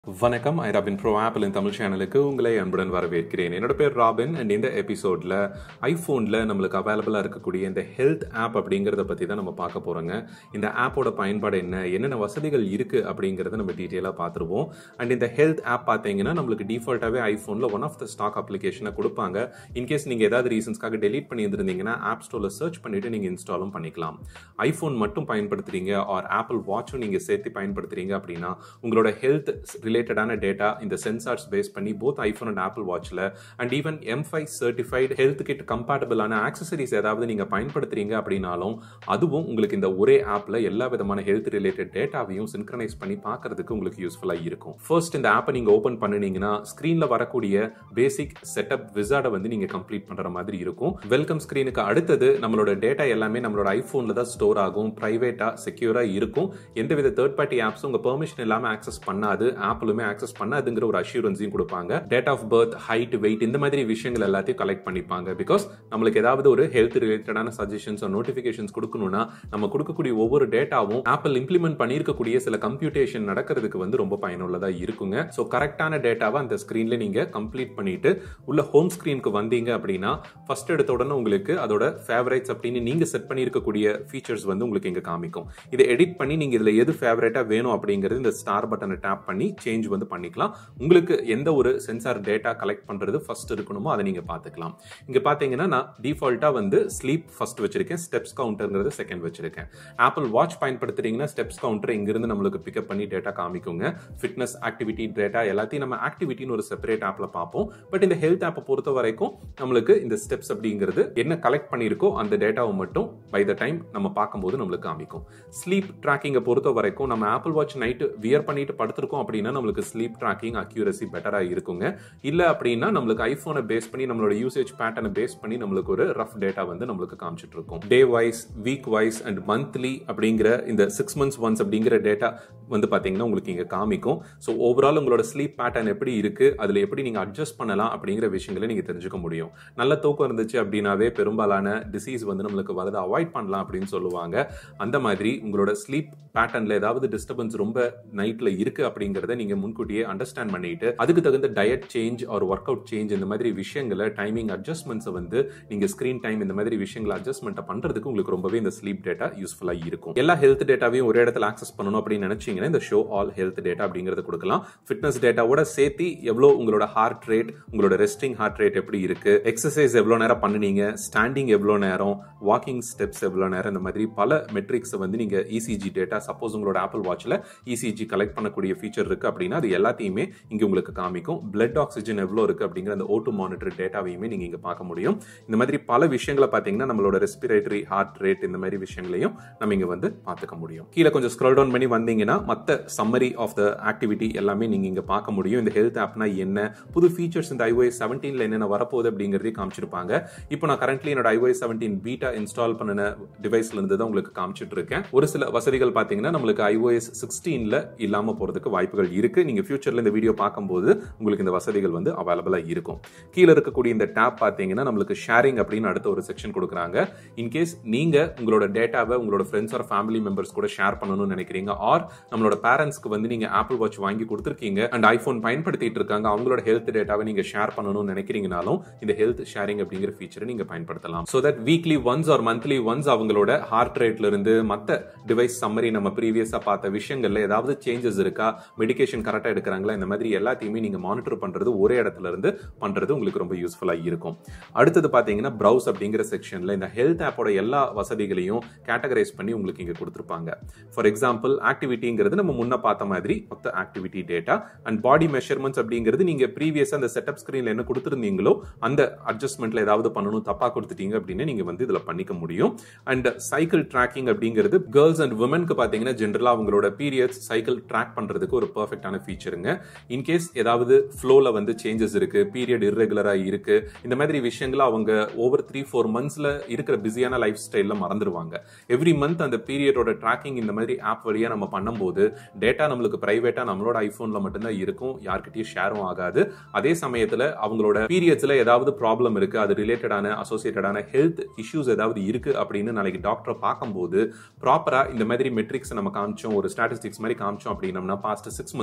வணக்கம் I Robin bro ஆப்பிளின் தமிழ் சேனலுக்கு உங்களை அன்புடன் வரவேற்கிறேன் என்னோட பேர் ராபின் அண்ட் இந்த எபிசோடில் ஐஃபோனில் நம்மளுக்கு அவைலபிளாக இருக்கக்கூடிய இந்த ஹெல்த் ஆப் அப்படிங்கிறத பற்றி தான் நம்ம பார்க்க போகிறோங்க இந்த ஆப்போட பயன்பாடு என்ன என்னென்ன வசதிகள் இருக்குது அப்படிங்கிறத நம்ம டீட்டெயிலாக பார்த்துருவோம் அண்ட் இந்த ஹெல்த் ஆப் பார்த்தீங்கன்னா நம்மளுக்கு டிஃபால்ட்டாகவே ஐஃபோனில் ஒன் ஆஃப் த ஸ்டாக் அப்ளிகேஷனை கொடுப்பாங்க இன்கேஸ் நீங்கள் ஏதாவது ரீசன்ஸ்க்காக டெலீட் பண்ணி இருந்திருந்தீங்கன்னா ஆப் ஸ்டோரில் சர்ச் பண்ணிவிட்டு நீங்கள் இன்ஸ்டாலும் பண்ணிக்கலாம் ஐஃபோன் மட்டும் பயன்படுத்துறீங்க ஆர் ஆப்பிள் வாட்சும் நீங்கள் சேர்த்து பயன்படுத்துறீங்க அப்படின்னா உங்களோட ஹெல்த் ரிலேட்டடான டேட்டா இந்த சென்சார்ஸ் பேஸ் பண்ணி போத் ஐஃபோன் அண்ட் ஆப்பிள் வாட்சில் and even M five certified health kit கம்பேட்டபிளான ஆக்சசரிஸ் ஏதாவது நீங்கள் பயன்படுத்துறீங்க அப்படின்னாலும் அதுவும் உங்களுக்கு இந்த ஒரே ஆப்பில் எல்லா விதமான ஹெல்த் ரிலேட்டட் டேட்டாவையும் சின்க்ரனைஸ் பண்ணி பார்க்கறதுக்கு உங்களுக்கு யூஸ்ஃபுல்லாக இருக்கும் ஃபர்ஸ்ட் இந்த ஆப்பை நீங்கள் ஓப்பன் பண்ணினீங்கன்னா ஸ்க்ரீனில் வரக்கூடிய பேசிக் செட்டப் விசார்டை வந்து நீங்கள் கம்ப்ளீட் பண்ணுற மாதிரி இருக்கும் வெல்கம் ஸ்க்ரீனுக்கு அடுத்தது நம்மளோட டேட்டா எல்லாமே நம்மளோட ஐஃபோனில் தான் ஸ்டோர் ஆகும் ப்ரைவேட்டாக செக்யூராக இருக்கும் எந்தவித தேர்ட் பார்ட்டி ஆப்ஸும் உங்கள் பெர்மிஷன் இல்லாமல் ஆக்சஸ் பண்ணாது ஆப்பிளுமே ஆக்சஸ் பண்ணாதுங்கிற ஒரு அஷூரன்ஸையும் கொடுப்பாங்க date of birth height weight இந்த மாதிரி விஷயங்கள் எல்லாத்தையும் கலெக்ட் பண்ணிப்பாங்க பிகாஸ் நம்மளுக்கு ஏதாவது ஒரு ஹெல்த் ரிலேட்டடான சஜஷன்ஸ் நோட்டிஃபிகேஷன்ஸ் கொடுக்கணும்னா நம்ம கொடுக்கக்கூடிய ஒவ்வொரு டேட்டாவும் ஆப்பிள் இம்ப்ளிமெண்ட் பண்ணியிருக்கக்கூடிய சில கம்ப்யூட்டேஷன் நடக்கிறதுக்கு வந்து ரொம்ப பயனுள்ளதாக இருக்குங்க ஸோ கரெக்டான டேட்டாவை அந்த ஸ்க்ரீன்ல நீங்க கம்ப்ளீட் பண்ணிட்டு உள்ள ஹோம் ஸ்க்ரீனுக்கு வந்தீங்க அப்படின்னா ஃபர்ஸ்ட் எடுத்த உடனே உங்களுக்கு அதோட ஃபேவரேட்ஸ் அப்படின்னு நீங்க செட் பண்ணியிருக்கக்கூடிய ஃபீச்சர்ஸ் வந்து உங்களுக்கு இங்க காமிக்கும் இதை எடிட் பண்ணி நீங்க இதுல எது ஃபேவரேட்டா வேணும் அப்படிங்கிறது இந்த ஸ்டார் பட்டனை டேப் பண்ணி சேஞ்ச் வந்து பண்ணிக்கலாம் உங்களுக்கு எந்த ஒரு சென்சார் டேட்டா கலெக்ட் பண்றது ஃபர்ஸ்ட் இருக்கணுமோ அதை நீங்க பார்த்துக்கலாம் இங்க பாத்தீங்கன்னா நான் டிஃபால்ட்டா வந்து ஸ்லீப் ஃபர்ஸ்ட் வச்சிருக்கேன் ஸ்டெப்ஸ் கவுண்டர்ங்கிறது செகண்ட் வச்சிருக்கேன் ஆப்பிள் வாட்ச் பயன்படுத்துறீங்கன்னா ஸ்டெப்ஸ் கவுண்டர் இங்கிருந்து நம்மளுக்கு பிக்கப் பண்ணி டேட்டா காமிக்குங்க ஃபிட்னஸ் ஆக்டிவிட்டி டேட்டா எல்லாத்தையும் நம்ம ஆக்டிவிட்டின்னு ஒரு செப்பரேட் ஆப்ல பார்ப்போம் பட் இந்த ஹெல்த் ஆப்பை பொறுத்த வரைக்கும் நம்மளுக்கு இந்த ஸ்டெப்ஸ் அப்படிங்கிறது என்ன கலெக்ட் பண்ணியிருக்கோ அந்த டேட்டாவை மட்டும் பை த டைம் நம்ம பார்க்கும்போது நம்மளுக்கு காமிக்கும் ஸ்லீப் ட்ராக்கிங்கை பொறுத்த வரைக்கும் நம்ம ஆப்பிள் வாட்ச் நைட்டு வியர் பண்ணிட்டு படுத்திருக்கோம் அப்படின்னா நம்மளுக்கு ஸ்லீப் ட்ராக்கிங் அக்யூரசி பெட்டராக இருக்குங்க இல்லை அப்படின்னா நம்மளுக்கு ஐஃபோனை பேஸ் பண்ணி நம்மளோட யூசேஜ் பேட்டர்னை பேஸ் பண்ணி நம்மளுக்கு ஒரு ரஃப் டேட்டா வந்து நம்மளுக்கு காமிச்சிட்டு இருக்கும் day wise week wise and monthly அப்படிங்கிற இந்த சிக்ஸ் மந்த்ஸ் ஒன்ஸ் அப்படிங்கிற டேட்டா வந்து பார்த்தீங்கன்னா உங்களுக்கு இங்கே காமிக்கும் ஸோ ஓவரால் உங்களோட ஸ்லீப் பேட்டர்ன் எப்படி இருக்கு அதில் எப்படி நீங்கள் அட்ஜஸ்ட் பண்ணலாம் அப்படிங்கிற விஷயங்களை நீங்கள் தெரிஞ்சுக்க முடியும் நல்ல தூக்கம் இருந்துச்சு அப்படின்னாவே பெரும்பாலான டிசீஸ் வந்து நம்மளுக்கு வரதை அவாய்ட் பண்ணலாம் அப்படின்னு சொல்லுவாங்க அந்த மாதிரி உங்களோட ஸ்லீப் பேட்டர்னில் ஏதாவது டிஸ்டர்பன்ஸ் ரொம்ப நைட்டில் இருக்கு அப்படிங்கிறத நீங்கள் முன்கூட்டியே அண்டர்ஸ்டாண்ட் பண்ணிட்டு அதுக்கு தகுந்த டயட் சேஞ்ச் ஒரு ஒர்க் அவுட் சேஞ்ச் இந்த மாதிரி விஷயங்களை டைமிங் அட்ஜஸ்ட்மெண்ட்ஸை வந்து நீங்கள் ஸ்க்ரீன் டைம் இந்த மாதிரி விஷயங்களை அட்ஜஸ்ட்மெண்ட்டை பண்ணுறதுக்கு உங்களுக்கு ரொம்பவே இந்த ஸ்லீப் டேட்டா யூஸ்ஃபுல்லாக இருக்கும் எல்லா ஹெல்த் டேட்டாவையும் ஒரே இடத்துல ஆக்சஸ் பண்ணணும் அப்படின்னு நினைச்சீங்கன்னா இந்த ஷோ ஆல் ஹெல்த் டேட்டா அப்படிங்கிறது கொடுக்கலாம் ஃபிட்னஸ் டேட்டாவோட சேர்த்து எவ்வளோ உங்களோட ஹார்ட் ரேட் உங்களோட ரெஸ்டிங் ஹார்ட் ரேட் எப்படி இருக்கு எக்ஸசைஸ் எவ்வளோ நேரம் பண்ணுனீங்க ஸ்டாண்டிங் எவ்வளோ நேரம் வாக்கிங் ஸ்டெப்ஸ் எவ்வளோ நேரம் இந்த மாதிரி பல மெட்ரிக்ஸை வந்து நீங்கள் இசிஜி டேட்டா சப்போஸ் உங்களோட ஆப்பிள் வாட்சில் இசிஜி கலெக்ட் பண்ணக்கூடிய ஃபீச்சர் இருக்கு அப்படின்னா அது எல்லாத்தையுமே இங்கே உங்களுக்கு காமிக்கும் பிளட் ஆக்சிஜன் எவ்வளோ இருக்கு அப்படிங்கிற அந்த ஓட்டு மானிட்டர் டேட்டாவையுமே நீங்கள் இங்கே பார்க்க முடியும் இந்த மாதிரி பல விஷயங்களை பார்த்தீங்கன்னா நம்மளோட ரெஸ்பிரேட்டரி ஹார்ட் ரேட் இந்த மாதிரி விஷயங்களையும் நம்ம இங்கே வந்து பார்த்துக்க முடியும் கீழே கொஞ்சம் ஸ்க்ரோல் டவுன் பண்ணி வந்தீங்கன்னா மற்ற சம்மரி ஆஃப் த ஆக்டிவிட்டி எல்லாமே நீங்கள் இங்கே பார்க்க முடியும் இந்த ஹெல்த் ஆப்னா என்ன புது ஃபீச்சர்ஸ் இந்த ஐஓஎஸ் செவன்டீனில் என்னென்ன வரப்போகுது அப்படிங்கிறதையும் காமிச்சிருப்பாங்க இப்போ நான் கரண்ட்லி என்னோட ஐஓஎஸ் செவன்டீன் பீட்டா இன்ஸ்டால் பண்ணின டிவைஸ்ல இருந்து தான் உங்களுக்கு காமிச்சிட்டு இருக்கேன் ஒரு சில வசதிகள் பார்த்தீங்கன்னா நம்மளுக்கு ஐஓஎஸ் சிக்ஸ்டீன்ல இல்லாமல் போகிறதுக்கு வாய்ப்புகள் இருக்கு நீங்க ஃபியூச்சர்ல இந்த வீடியோ பார்க்கும்போது உங்களுக்கு இந்த வசதிகள் வந்து அவைலபிளாக இருக்கும் கீழே இருக்கக்கூடிய இந்த டேப் பார்த்தீங்கன்னா நம்மளுக்கு ஷேரிங் அப்படின்னு அடுத்த ஒரு செக்ஷன் கொடுக்குறாங்க இன்கேஸ் நீங்க உங்களோட டேட்டாவை உங்களோட ஃப்ரெண்ட்ஸ் ஆர் ஃபேமிலி மெம்பர்ஸ் கூட ஷேர் பண்ணணும்னு நினைக்கிறீங்க ஆர் நம்மளோட பேரண்ட்ஸ்க்கு வந்து நீங்க ஆப்பிள் வாட்ச் வாங்கி கொடுத்துருக்கீங்க அண்ட் ஐஃபோன் பயன்படுத்திட்டு இருக்காங்க அவங்களோட ஹெல்த் டேட்டாவை நீங்க ஷேர் பண்ணணும்னு நினைக்கிறீங்கனாலும் இந்த ஹெல்த் ஷேரிங் அப்படிங்கிற ஃபீச்சரை நீங்க பயன்படுத்தலாம் so that weekly once or monthly once அவங்களோட ஹார்ட் ரேட்ல இருந்து மற்ற டிவைஸ் சம்மரி நம்ம ப்ரீவியஸா பார்த்த விஷயங்கள்ல ஏதாவது சேஞ்சஸ் இருக்கா மெடிகேஷன் கரெக்டா எடுக்கிறாங்களா இந்த மாதிரி எல்லாத்தையுமே நீங்க மானிட்டர் பண்றது ஒரே இடத்துல இருந்து பண்றது உங்களுக்கு ரொம்ப யூஸ்ஃபுல்லா இருக்கும் அடுத்தது பாத்தீங்கன்னா ப்ரௌஸ் அப்படிங்கிற செக்ஷன்ல இந்த ஹெல்த் ஆப்போட எல்லா வசதிகளையும் கேட்டகரைஸ் பண்ணி உங்களுக்கு இங்க கொடுத்துருப்பாங்க ஃபார் எக்ஸாம்பிள் ஆக்டிவிட்டிங்கிறது நம்ம முன்ன பார்த்த மாதிரி மொத்த activity data and body measurements அப்படிங்கிறது நீங்க ப்ரீவியஸா அந்த செட்டப் ஸ்கிரீன்ல என்ன கொடுத்துருந்தீங்களோ அந்த அட்ஜஸ்ட்மெண்ட்ல ஏதாவது பண்ணணும் தப்பா கொடுத்துட்டீங்க அப்படின்னு நீங்க வந்து இதுல பண்ணிக்க முடியும் அண்ட் சைக்கிள் ட்ராக்கிங் அப்படிங்கிறது கேர்ள்ஸ் அண்ட் உமனுக்கு பாத்தீங்கன்னா ஜென்ரலா அவங்களோட பீரியட்ஸ் சைக்கிள் ட்ராக் பண்றதுக்கு ஒரு பர்ஃபெக்டான ஃபீச்சருங்க இன்கேஸ் ஏதாவது ஃப்ளோல வந்து சேஞ்சஸ் இருக்கு பீரியட் இர்ரெகுலரா இருக்கு இந்த மாதிரி விஷயங்களை அவங்க ஓவர் த்ரீ ஃபோர் மந்த்ஸ்ல இருக்கிற பிஸியான லைஃப் ஸ்டைல்ல மறந்துடுவாங்க எவ்ரி மந்த் அந்த பீரியடோட ட்ராக்கிங் இந்த மாதிரி ஆப் வழியா நம்ம பண்ணும்போது டேட்டா நம்மளுக்கு பிரைவேட்டா நம்மளோட ஐபோன்ல மட்டும்தான் இருக்கும் யார்கிட்டயும் ஷேரும் ஆகாது அதே சமயத்துல அவங்களோட பீரியட்ஸ்ல ஏதாவது ப்ராப்ளம் இருக்கு அது ரிலேட்டடான அசோசியேட்டடான ஹெல்த் இஷ்யூஸ் ஏதாவது இருக்கு அப்படின்னு நாளைக்கு டாக்டரை பார்க்கும்போது ப்ராப்பரா இந்த மாதிரி மெட்ரிக்ஸ் நம்ம காமிச்சோம் ஒரு ஸ்டாட்டிஸ்டிக்ஸ் மாதிரி காமிச்சோம் அப்படின்னம்னா பாஸ்ட் சிக்ஸ் மந்த்ஸ்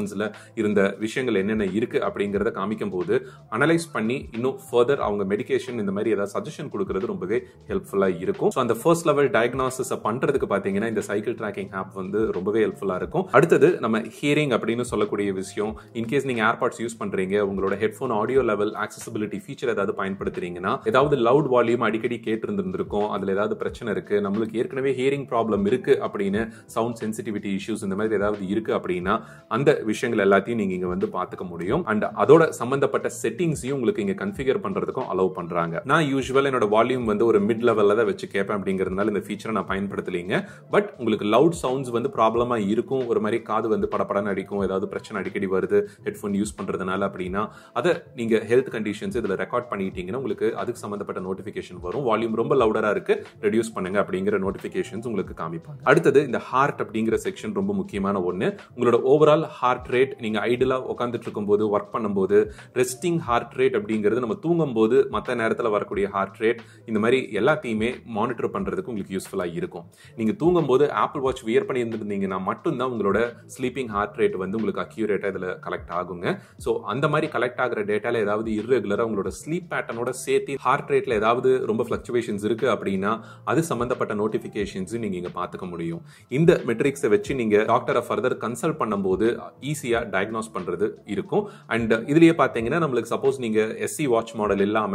சிம்டம்ஸ்ல இருந்த விஷயங்கள் என்னென்ன இருக்கு அப்படிங்கறத காமிக்கும் போது அனலைஸ் பண்ணி இன்னும் ஃபர்தர் அவங்க மெடிகேஷன் இந்த மாதிரி ஏதாவது சஜஷன் கொடுக்கறது ரொம்பவே ஹெல்ப்ஃபுல்லா இருக்கும் ஸோ அந்த ஃபர்ஸ்ட் லெவல் டயக்னாசிஸ் பண்றதுக்கு பாத்தீங்கன்னா இந்த சைக்கிள் ட்ராக்கிங் ஆப் வந்து ரொம்பவே ஹெல்ப்ஃபுல்லா இருக்கும் அடுத்தது நம்ம ஹியரிங் அப்படின்னு சொல்லக்கூடிய விஷயம் இன்கேஸ் நீங்க ஏர்பாட்ஸ் யூஸ் பண்றீங்க உங்களோட headphone audio level accessibility feature ஏதாவது பயன்படுத்துறீங்கன்னா ஏதாவது லவுட் வால்யூம் அடிக்கடி கேட்டிருந்திருக்கும் அதுல ஏதாவது பிரச்சனை இருக்கு நம்மளுக்கு ஏற்கனவே ஹியரிங் ப்ராப்ளம் இருக்கு அப்படின்னு சவுண்ட் சென்சிட்டிவிட்டி இஷ்யூஸ் இந்த மாதிரி ஏதாவது இருக்கு அப்படின்னா அந்த விஷயங்கள் எல்லாத்தையும் நீங்க இங்க வந்து பாத்துக்க முடியும் அண்ட் அதோட சம்பந்தப்பட்ட செட்டிங்ஸையும் உங்களுக்கு இங்க கன்ஃபிகர் பண்றதுக்கும் அலோவ் பண்றாங்க நான் யூஸ்வல் என்னோட வால்யூம் வந்து ஒரு மிட் லெவல்ல தான் வச்சு கேட்பேன் அப்படிங்கிறதுனால இந்த ஃபீச்சரை நான் பயன்படுத்தலீங்க பட் உங்களுக்கு லவுட் சவுண்ட்ஸ் வந்து ப்ராப்ளமா இருக்கும் ஒரு மாதிரி காது வந்து படப்படன்னு அடிக்கும் ஏதாவது பிரச்சனை அடிக்கடி வருது ஹெட்ஃபோன் யூஸ் பண்றதுனால அப்படின்னா அதை நீங்க ஹெல்த் கண்டிஷன்ஸ் இதுல ரெக்கார்ட் பண்ணிட்டீங்கன்னா உங்களுக்கு அதுக்கு சம்பந்தப்பட்ட நோட்டிபிகேஷன் வரும் வால்யூம் ரொம்ப லவுடரா இருக்கு ரெடியூஸ் பண்ணுங்க அப்படிங்கிற நோட்டிபிகேஷன்ஸ் உங்களுக்கு காமிப்பாங்க அடுத்தது இந்த ஹார்ட் அப்படிங்கிற செக்ஷன் ரொம்ப முக்கியமான ஒன்று உங்களோட ஓவரால் ஹார்ட் ரேட் நீங்க ஐடியலா உட்காந்துட்டு இருக்கும்போது ஒர்க் பண்ணும்போது ரெஸ்டிங் ஹார்ட் ரேட் அப்படிங்கிறது நம்ம தூங்கும் போது மற்ற நேரத்தில் வரக்கூடிய ஹார்ட் ரேட் இந்த மாதிரி எல்லாத்தையுமே மானிட்டர் பண்றதுக்கு உங்களுக்கு யூஸ்ஃபுல்லாக இருக்கும் நீங்க தூங்கும் போது ஆப்பிள் வாட்ச் வியர் பண்ணி இருந்திருந்தீங்கன்னா மட்டும்தான் உங்களோட ஸ்லீப்பிங் ஹார்ட் ரேட் வந்து உங்களுக்கு அக்யூரேட்டா இதுல கலெக்ட் ஆகுங்க ஸோ அந்த மாதிரி கலெக்ட் ஆகிற டேட்டால ஏதாவது இர்ரெகுலரா உங்களோட ஸ்லீப் பேட்டர்னோட சேர்த்து ஹார்ட் ரேட்ல ஏதாவது ரொம்ப ஃபிளக்சுவேஷன்ஸ் இருக்கு அப்படின்னா அது சம்பந்தப்பட்ட நோட்டிபிகேஷன்ஸ் நீங்க இங்க பாத்துக்க முடியும் இந்த மெட்ரிக்ஸை வச்சு நீங்க டாக்டரை ஃபர்தர் கன்சல்ட் பண்ணும்போது ஈஸியா டயக்னோஸ் பண்றது இருக்கும் அண்ட் இதுலயே பாத்தீங்கன்னா நம்மளுக்கு சப்போஸ் நீங்க எஸ்சி வாட்ச் மாடல் இல்லாம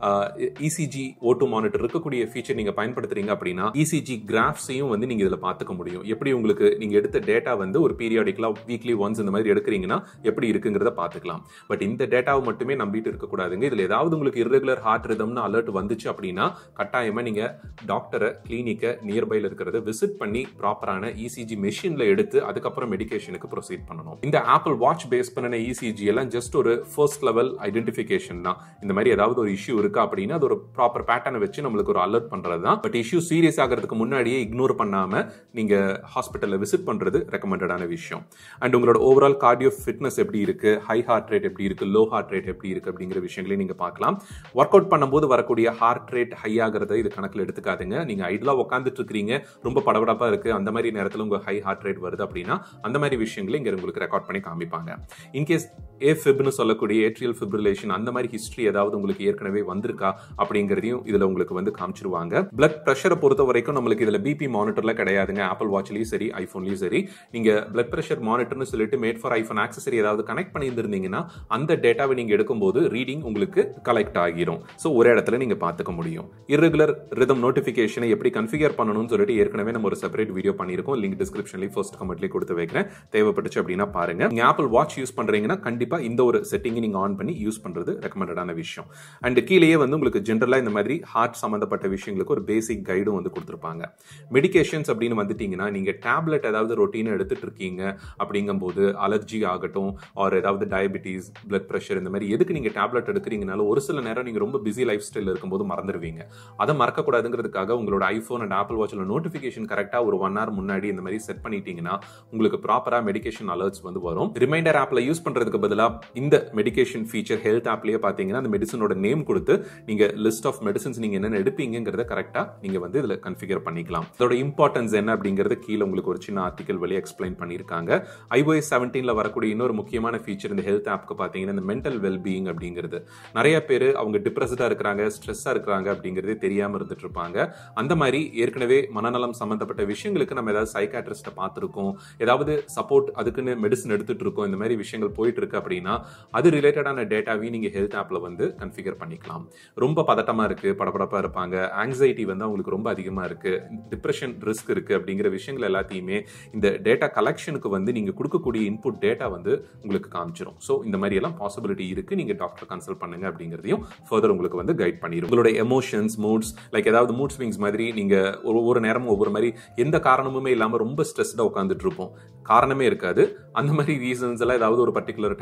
இசிஜி ஓட்டு மானிட்டர் இருக்கக்கூடிய ஃபீச்சர் நீங்க பயன்படுத்துறீங்க அப்படின்னா இசிஜி கிராஃப்ஸையும் வந்து நீங்க இதுல பாத்துக்க முடியும் எப்படி உங்களுக்கு நீங்க எடுத்த டேட்டா வந்து ஒரு பீரியாடிக்கலா வீக்லி ஒன்ஸ் இந்த மாதிரி எடுக்கிறீங்கன்னா எப்படி இருக்குங்கிறத பாத்துக்கலாம் பட் இந்த டேட்டாவை மட்டுமே நம்பிட்டு இருக்கக்கூடாதுங்க இதுல ஏதாவது உங்களுக்கு இர்ரெகுலர் ஹார்ட் ரிதம்னு அலர்ட் வந்துச்சு அப்படின்னா கட்டாயமா நீங்க டாக்டரை கிளினிக்கை நியர்பைல இருக்கிறத விசிட் பண்ணி ப்ராப்பரான இசிஜி மெஷின்ல எடுத்து அதுக்கப்புறம் மெடிகேஷனுக்கு ப்ரொசீட் பண்ணணும் இந்த ஆப்பிள் வாட்ச் பேஸ் பண்ணின இசிஜி எல்லாம் ஜஸ்ட் ஒரு ஃபர்ஸ்ட் லெவல் ஐடென்டிஃபிகேஷன் தான் இந்த மாதிரி ஏதாவது ஒரு இஷ்யூ இருக்கா அப்படின்னா அது ஒரு ப்ராப்பர் பேட்டர்னை வச்சு நம்மளுக்கு ஒரு அலர்ட் பண்றது தான் பட் இஷ்யூ சீரியஸ் ஆகிறதுக்கு முன்னாடியே இக்னோர் பண்ணாம நீங்க ஹாஸ்பிட்டல்ல விசிட் பண்றது ரெக்கமெண்டடான விஷயம் அண்ட் உங்களோட ஓவரால் கார்டியோ ஃபிட்னஸ் எப்படி இருக்கு ஹை ஹார்ட் ரேட் எப்படி இருக்கு லோ ஹார்ட் ரேட் எப்படி இருக்கு அப்படிங்கிற விஷயங்களையும் நீங்க பார்க்கலாம் ஒர்க் அவுட் பண்ணும்போது வரக்கூடிய ஹார்ட் ரேட் ஹை ஆகிறத இது கணக்கில் எடுத்துக்காதுங்க நீங்க ஐடலா உட்காந்துட்டு இருக்கிறீங்க ரொம்ப படபடப்பா இருக்கு அந்த மாதிரி நேரத்தில் உங்க ஹை ஹார்ட் ரேட் வருது அப்படின்னா அந்த மாதிரி விஷயங்களை இங்க உங்களுக்கு ரெக்கார்ட் பண்ணி காமிப்பாங்க இன்கேஸ் ஏ ஃபிப்னு சொல்லக்கூடிய ஏட்ரியல் ஃபிப்ரிலேஷன் அந்த மாதிரி ஹிஸ்டரி ஏதாவது உங்களுக்கு ஏற்கனவே வந்திருக்கா அப்படிங்கிறதையும் இதுல உங்களுக்கு வந்து காமிச்சிருவாங்க பிளட் ப்ரெஷரை பொறுத்த வரைக்கும் நம்மளுக்கு இதுல பிபி மானிட்டர்ல கிடையாதுங்க ஆப்பிள் வாட்ச்லயும் சரி ஐபோன்லயும் சரி நீங்க பிளட் ப்ரெஷர் மானிட்டர்னு சொல்லிட்டு மேட் ஃபார் ஐபோன் ஆக்சசரி ஏதாவது கனெக்ட் பண்ணியிருந்தீங்கன்னா அந்த டேட்டாவை நீங்க எடுக்கும்போது ரீடிங் உங்களுக்கு கலெக்ட் ஆகிரும் ஸோ ஒரு இடத்துல நீங்க பார்த்துக்க முடியும் இர்ரெகுலர் ரிதம் நோட்டிஃபிகேஷனை எப்படி கன்ஃபிகர் பண்ணணும்னு சொல்லிட்டு ஏற்கனவே நம்ம ஒரு செப்பரேட் வீடியோ பண்ணியிருக்கோம் லிங்க் டிஸ்கிரிப்ஷன்லேயும் ஃபர்ஸ்ட் கமெண்ட்லேயே கொடுத்து வைக்கிறேன் தேவைப்பட்டுச்சு அப்படின்னா பாருங்க நீங்க ஆப்பிள் வாட்ச் யூஸ் பண்றீங்கன்னா கண்டிப்பா இந்த ஒரு செட்டிங்கை நீங்க ஆன் பண்ணி யூஸ் பண்றது ரெக்கமெண்டடான விஷயம் அண்ட் கீழேயே வந்து உங்களுக்கு ஜென்ரலா இந்த மாதிரி ஹார்ட் சம்பந்தப்பட்ட விஷயங்களுக்கு ஒரு பேசிக் கைடும் வந்து கொடுத்துருப்பாங்க மெடிகேஷன்ஸ் அப்படின்னு வந்துட்டீங்கன்னா நீங்க டேப்லெட் ஏதாவது ரொட்டீனை எடுத்துட்டு இருக்கீங்க அப்படிங்கும்போது அலர்ஜி ஆகட்டும் ஆர் ஏதாவது டயபிட்டிஸ் பிளட் ப்ரெஷர் இந்த மாதிரி எதுக்கு நீங்க டேப்லெட் எடுக்கிறீங்கனாலும் ஒரு சில நேரம் நீங்க ரொம்ப பிஸி லைஃப் ஸ்டைல் இருக்கும்போது மறந்துடுவீங்க அதை மறக்கக்கூடாதுங்கிறதுக்காக உங்களோட ஐபோன் அண்ட் ஆப்பிள் வாட்சில் நோட்டிஃபிகேஷன் கரெக்டாக ஒரு ஒன் ஹவர் முன்னாடி இந்த மாதிரி செட் பண்ணிட்டீங்கன்னா உங்களுக்கு ப்ராப்பராக மெடிகேஷன் அலர்ட்ஸ் வந்து வரும் ரிமைண்டர் ஆப்பில் யூஸ் பண்ணுறதுக்கு பதிலாக இந்த மெடிகேஷன் ஃபீச்சர் ஹெல்த் ஆப்லேயே பார்த்தீங்கன்னா அந்த மெடிசனோட நேம் கொடுத்து நீங்கள் லிஸ்ட் ஆஃப் மெடிசன்ஸ் நீங்கள் என்னென்ன எடுப்பீங்கிறத கரெக்டாக நீங்கள் வந்து இதில் கன்ஃபிகர் பண்ணிக்கலாம் அதோட இம்பார்ட்டன்ஸ் என்ன அப்படிங்கிறது கீழே உங்களுக்கு ஒரு சின்ன ஆர்டிகல் வழியாக எக்ஸ்பிளைன் பண்ணியிருக்காங்க ஐஓஎஸ் செவன்டீனில் வரக்கூடிய இன்னொரு முக்கியமான ஃபீச்சர் இந்த ஹெல்த் ஆப்க்கு பார்த்தீங்கன்னா இந்த மென்டல் வெல்பீயிங் அப்படிங்கிறது நிறைய பேர் அவங்க டிப்ரெஸ்டாக இருக்கிறாங்க ஸ்ட்ரெஸ்ஸாக இருக்கிறாங்க அப்படிங்கிறதே தெரியாமல் இருந்துட்டு இருப்பாங்க அந்த மாதிரி ஏற்கனவே மனநலம் சம்பந்தப்பட்ட விஷயங்களுக்கு நம்ம ஏதாவது சைக்காட்ரிஸ்ட்டை பார்த்துருக்கோம் ஏதாவது சப்போர்ட் அதுக்குன்னு மெடிசன் எடுத்துட்டு இருக்கோம் இந்த மாதிரி விஷயங்கள் போயிட்டு இருக்கு அப்படின்னா அது ரிலேட்டடான டேட்டாவையும் நீங்க ஹெல்த் ஆப்ல வந்து கன்ஃபிகர் பண்ணிக்கலாம் ரொம்ப பதட்டமா இருக்கு படபடப்பா இருப்பாங்க ஆங்ஸைட்டி வந்து அவங்களுக்கு ரொம்ப அதிகமா இருக்கு டிப்ரெஷன் ரிஸ்க் இருக்கு அப்படிங்கிற விஷயங்கள் எல்லாத்தையுமே இந்த டேட்டா கலெக்ஷனுக்கு வந்து நீங்க கொடுக்கக்கூடிய இன்புட் டேட்டா வந்து உங்களுக்கு காமிச்சிடும் ஸோ இந்த மாதிரி எல்லாம் பாசிபிலிட்டி இருக்கு நீங்க டாக்டர் கன்சல்ட் பண்ணுங்க அப்படிங்கிறதையும் ஃபர்தர் உங்களுக்கு வந்து கைட் பண்ணிடும் உங்களோட எமோஷன்ஸ் மூட்ஸ் லைக் ஏதாவது மூட் ஸ்விங்ஸ் மாதிரி நீங்க ஒரு ஒவ்வொரு நேரமும் ஒவ்வொரு மாதிரி எந்த காரணமுமே இல்லாம ரொம்ப ஸ்ட்ரெஸ்டா உட்காந்துட்டு இருப்போம் காரணமே இருக்காது அந்த மாதிரி ரீசன்ஸ் எல்லாம் ஏதாவது ஒரு பர்டிகுலர் டைம்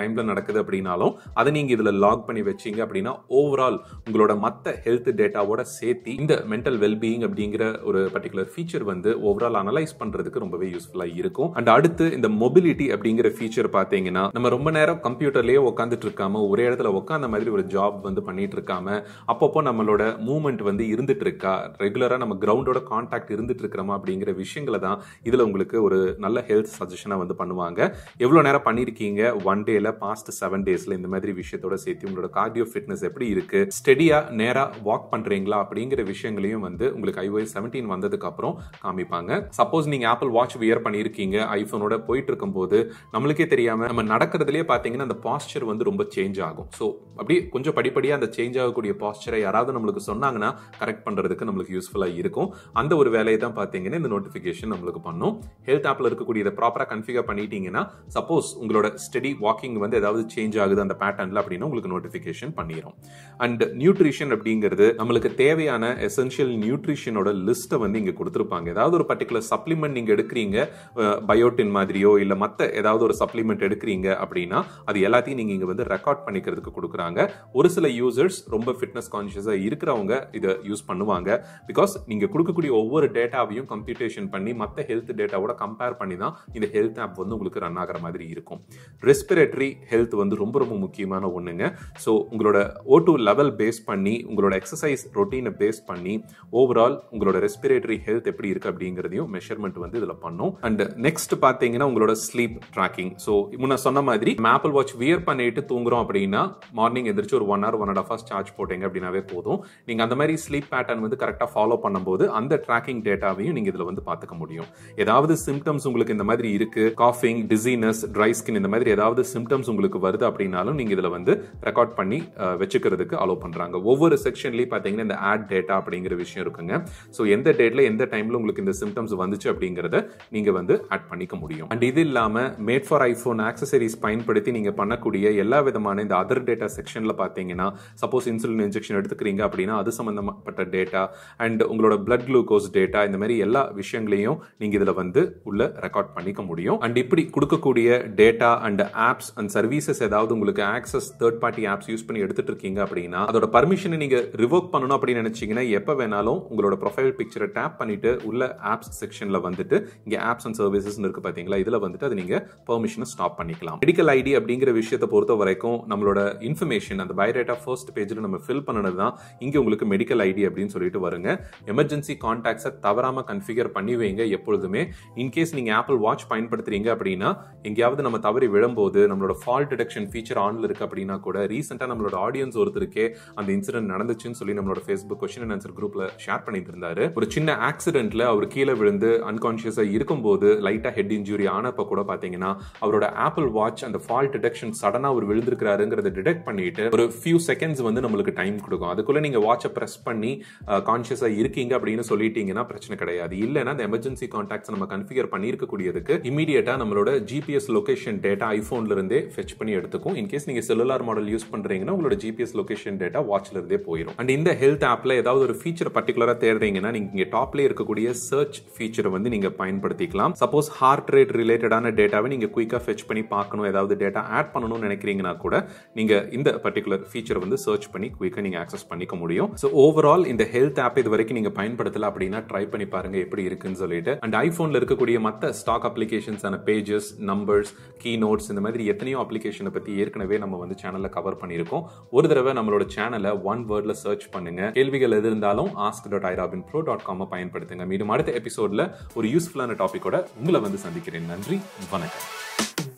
டைம்ல நடக்குது அப்படின்னாலும் அதை நீங்க இதுல லாக் பண்ணி வச்சீங்க அப்படின்னா ஓவரால் உங்களோட மத்த ஹெல்த் டேட்டாவோட சேர்த்து இந்த மென்டல் வெல்பீயிங் அப்படிங்கிற ஒரு பர்டிகுலர் ஃபீச்சர் வந்து ஓவரால் அனலைஸ் பண்றதுக்கு ரொம்பவே யூஸ்ஃபுல்லா இருக்கும் அண்ட் அடுத்து இந்த மொபிலிட்டி அப்படிங்கிற ஃபீச்சர் பாத்தீங்கன்னா நம்ம ரொம்ப நேரம் கம்ப்யூட்டர்லயே உட்காந்துட்டு இருக்காம ஒரே இடத்துல உட்காந்த மாதிரி ஒரு ஜாப் வந்து பண்ணிட்டு இருக்காம அப்பப்போ நம்மளோட மூவ்மெண்ட் வந்து இருந்துட்டு இருக்கா ரெகுலரா நம்ம கிரவுண்டோட கான்டாக்ட் இருந்துட்டு இருக்கிறோமா அப்படிங்கிற விஷயங்களை தான் இதுல உங்களுக்கு ஒரு நல்ல ஹெல்த் சஜஷனா வந்து பண்ணுவாங்க எவ்வளவு நேரம் பண்ணிருக்கீங்க ஒன் டேல பாஸ்ட் செவன் டேஸ்ல இந்த மாதிரி விஷயத்தோட சேர்த்து உங்களோட கார்டியோ ஃபிட்னஸ் எப்படி இருக்கு ஸ்டெடியா நேரா வாக் பண்றீங்களா அப்படிங்கிற விஷயங்களையும் வந்து உங்களுக்கு ஐஓஎஸ் செவன்டீன் வந்ததுக்கு அப்புறம் காமிப்பாங்க சப்போஸ் நீங்க ஆப்பிள் வாட்ச் வியர் பண்ணிருக்கீங்க ஐபோனோட போயிட்டு இருக்கும்போது நம்மளுக்கே தெரியாம நம்ம நடக்கிறதுலயே பாத்தீங்கன்னா அந்த பாஸ்டர் வந்து ரொம்ப சேஞ்ச் ஆகும் ஸோ அப்படியே கொஞ்சம் படிப்படியா அந்த சேஞ்ச் ஆகக்கூடிய பாஸ்டரை யாராவது நம்மளுக்கு சொன்னாங்கன்னா கரெக்ட் பண்றதுக்கு நம்மளுக்கு யூஸ்ஃபுல்லா இருக்கும் அந்த ஒரு வேலையை தான் பாத்தீங்கன்னா இந்த நோட்டிபிகேஷன் நம்மளுக்கு பண்ணும் ஹெல்த் ஆப்ல இருக்கக்கூடிய இதை ப்ராப்பரா கன்ஃபிகர் பண்ணிட்டீங்கன்னா சப்போஸ் உங்களோட ஸ்டடி வாக்கிங் வந்து ஏதாவது சேஞ்ச் ஆகுது அந்த பேட்டர்ன்ல அப்படின்னா உங்களுக்கு நோட்டிபிகேஷன் பண்ணிடும் அண்ட் நியூட்ரிஷன் அப்படிங்கிறது நம்மளுக்கு தேவையான எசென்ஷியல் நியூட்ரிஷனோட லிஸ்ட்டை வந்து இங்க கொடுத்துருப்பாங்க ஏதாவது ஒரு பர்டிகுலர் சப்ளிமெண்ட் நீங்க எடுக்கிறீங்க பயோட்டின் மாதிரியோ இல்ல மத்த ஏதாவது ஒரு சப்ளிமெண்ட் எடுக்கிறீங்க அப்படின்னா அது எல்லாத்தையும் நீங்க இங்க வந்து ரெக்கார்ட் பண்ணிக்கிறதுக்கு கொடுக்குறாங்க ஒரு சில யூசர்ஸ் ரொம்ப ஃபிட்னஸ் கான்சியஸா இருக்கிறவங்க இதை யூஸ் பண்ணுவாங்க பிகாஸ் நீங்க கொடுக்கக்கூடிய ஒவ்வொரு டேட்டாவையும் கம்ப்யூட்டேஷன் பண்ணி மத்த ஹெல்த் டேட்டாவோட கம்பேர் பண்ணி தான் இந்த ஹெல்த் ஆப் வந்து உங்களுக்கு ரன் ஆகிற மாதிரி இருக்கும் ரெஸ்பிரேட்டரி ஹெல்த் வந்து ரொம்ப ரொம்ப முக்கியமான ஒண்ணுங்க ஸோ உங்களோட ஓ டூ லெவல் பேஸ் பண்ணி உங்களோட எக்ஸசைஸ் ரொட்டீனை பேஸ் பண்ணி ஓவரால் உங்களோட ரெஸ்பிரேட்டரி ஹெல்த் எப்படி இருக்கு அப்படிங்கிறதையும் மெஷர்மெண்ட் வந்து இதுல பண்ணும் அண்ட் நெக்ஸ்ட் பாத்தீங்கன்னா உங்களோட ஸ்லீப் ட்ராக்கிங் ஸோ முன்ன சொன்ன மாதிரி ஆப்பிள் வாட்ச் வியர் பண்ணிட்டு தூங்குறோம் அப்படின்னா மார்னிங் எந்திரிச்சு ஒரு one hour one and hours charge போட்டீங்க அப்படின்னாவே போதும் நீங்க அந்த மாதிரி ஸ்லீப் பேட்டர்ன் வந்து கரெக்டா ஃபாலோ பண்ணும்போது அந்த ட்ராக்கிங் டேட்டாவையும் நீங்க இதுல வந்து பாத்துக்க முடியும் ஏதாவது சிம்டம்ஸ் உங்களுக்கு இந்த மாதிரி இருக்கு காஃபிங் டிசீனஸ் ட்ரை ஸ்கின் இந்த மாதிரி ஏதாவது சிம்டம்ஸ் உங்களுக்கு வருது அப்படின்னாலும் நீங்க இதுல வந்து ரெக்கார்ட் பண்ணி அஹ், வச்சுக்கிறதுக்கு அலோவ் பண்றாங்க ஒவ்வொரு செக்ஷன்லயும் பாத்தீங்கன்னா இந்த ஆட் டேட்டா அப்படிங்கிற விஷயம் இருக்குங்க ஸோ எந்த டேட்ல எந்த டைம்ல உங்களுக்கு இந்த சிம்டம்ஸ் வந்துச்சு அப்படிங்கறத நீங்க வந்து ஆட் பண்ணிக்க முடியும் அண்ட் இது இல்லாம மேட் ஃபார் ஐபோன் ஆக்சசரிஸ் பயன்படுத்தி நீங்க பண்ணக்கூடிய எல்லா விதமான இந்த அதர் டேட்டா செக்ஷன்ல பாத்தீங்கன்னா சப்போஸ் இன்சுலின் இன்ஜெக்ஷன் எடுத்துக்கிறீங்க அப்படின்னா அது சம்பந்தப்பட்ட டேட்டா அண்ட் உங்களோட பிளட் குளுக்கோஸ் டேட்டா இந்த மாதிரி எல்லா விஷயங்களையும் நீங்க இதுல வந்து உள்ள ரெக்கார்ட் பண்ணிக்க முடியும் அண்ட் இப்படி கொடுக்கக்கூடிய data and apps and services ஏதாவது உங்களுக்கு access third party apps use பண்ணி எடுத்துட்டு இருக்கீங்க அப்படின்னா அதோட பர்மிஷனை நீங்க ரிவோக் பண்ணணும் அப்படின்னு நினைச்சீங்கன்னா எப்ப வேணாலும் உங்களோட ப்ரொஃபைல் பிக்சரை டேப் பண்ணிட்டு உள்ள ஆப்ஸ் செக்ஷன்ல வந்துட்டு இங்க ஆப்ஸ் அண்ட் சர்வீசஸ் இருக்கு பாத்தீங்களா இதுல வந்துட்டு அது நீங்க பெர்மிஷனை ஸ்டாப் பண்ணிக்கலாம் மெடிக்கல் ஐடி அப்படிங்கிற விஷயத்தை பொறுத்த வரைக்கும் நம்மளோட இன்ஃபர்மேஷன் அந்த பயோடேட்டா ஃபர்ஸ்ட் பேஜ்ல நம்ம ஃபில் பண்ணது தான் இங்க உங்களுக்கு மெடிக்கல் ஐடி அப்படின்னு சொல்லிட்டு வருங்க எமர்ஜென்சி கான்டாக்ட்ஸை தவறாம கன்ஃபிகர் பண்ணி வைங்க எப்பொழுதுமே இன்கேஸ் நீங்க ஆப்பிள் வாட்ச் பயன்படுத்துறீங்க அப்படின்னா எங்கேயாவது நம்ம தவறி விழும்போது நம்மளோட ஃபால்ட் டிடெக்ஷன் ஃபீச்சர் ஆன்ல இருக்கு அப்படின்னா கூட ரீசெண்டா நம்மளோட ஆடியன்ஸ் ஒருத்தருக்கே அந்த இன்சிடென்ட் நடந்துச்சுன்னு சொல்லி நம்மளோட ஃபேஸ்புக் கொஸ்டின் அண்ட் ஆன்சர் குரூப்ல ஷேர் பண்ணிட்டு இருந்தாரு ஒரு சின்ன ஆக்சிடென்ட்ல அவர் கீழே விழுந்து அன்கான்சியஸா இருக்கும்போது லைட்டா ஹெட் இன்ஜுரி ஆனப்ப கூட பாத்தீங்கன்னா அவரோட ஆப்பிள் வாட்ச் அந்த ஃபால்ட் டிடெக்ஷன் சடனா அவர் விழுந்திருக்கிறாருங்கிறத டிடெக்ட் பண்ணிட்டு ஒரு ஃபியூ செகண்ட்ஸ் வந்து நம்மளுக்கு டைம் கொடுக்கும் அதுக்குள்ள நீங்க வாட்சை பிரஸ் பண்ணி கான்சியஸா இருக்கீங்க அப்படின்னு சொல்லிட்டீங்கன்னா பிரச்சனை கிடையாது இல்லைன்னா அந்த எமர்ஜென்சி கான்டாக்ட்ஸ் நம்ம கன்ஃபிகர் பண்ணியிருக்கக்கூடியதுக்கு இமீடியட்டா நம்மளோட ஜிபிஎஸ் லொகேஷன் டேட்டா ஐபோன்ல இருந்தே ஃபெச் பண்ணி எடுத்துக்கும் இன்கேஸ் நீங்க செல்லுலார் மாடல் யூஸ் பண்றீங்கன்னா உங்களோட ஜிபிஎஸ் லொகேஷன் டேட்டா வாட்ச்ல இருந்தே போயிடும் அண்ட் இந்த ஹெல்த் ஆப்ல ஏதாவது ஒரு ஃபீச்சர் பர்டிகுலரா தேடுறீங்கன்னா நீங்க இங்க டாப்ல இருக்கக்கூடிய சர்ச் ஃபீச்சரை வந்து நீங்க பயன்படுத்திக்கலாம் சப்போஸ் ஹார்ட் ரேட் ரிலேட்டடான டேட்டாவை நீங்க குயிக்கா ஃபெச் பண்ணி பார்க்கணும் ஏதாவது டேட்டா ஆட் பண்ணணும்னு நினைக்கிறீங்கன்னா கூட நீங்க இந்த பர்டிகுலர் ஃபீச்சர் வந்து சர்ச் பண்ணி குயிக்கா நீங்க ஆக்சஸ் பண்ணிக்க முடியும் ஸோ ஓவரால் இந்த ஹெல்த் ஆப் இது வரைக்கும் நீங்க பயன்படுத்தல அப்படின்னா ட்ரை பண்ணி பாருங்க எப்படி இருக்குன்னு சொல்லிட்டு அண்ட் ஐபோன்ல இருக்கக்கூடிய மத்த ஸ்டாக் அப்ளிகேஷன்ஸான பேஜஸ் நம்பர்ஸ் கீ நோட்ஸ் இந்த மாதிரி எத்தனையோ அப்ளிகேஷனை பத்தி ஏற்கனவே நம்ம வந்து சேனல்ல கவர் பண்ணியிருக்கோம் ஒரு தடவை நம்மளோட சேனலை ஒன் வேர்ட்ல சர்ச் பண்ணுங்க கேள்விகள் எது இருந்தாலும் ஆஸ்க் டாட் ஐராபின் ப்ரோ டாட் காம பயன்படுத்துங்க மீண்டும் அடுத்த எபிசோட்ல ஒரு யூஸ்ஃபுல்லான டாபிக்கோட உங்களை வந்து சந்திக்கிறேன் நன்றி வணக்கம்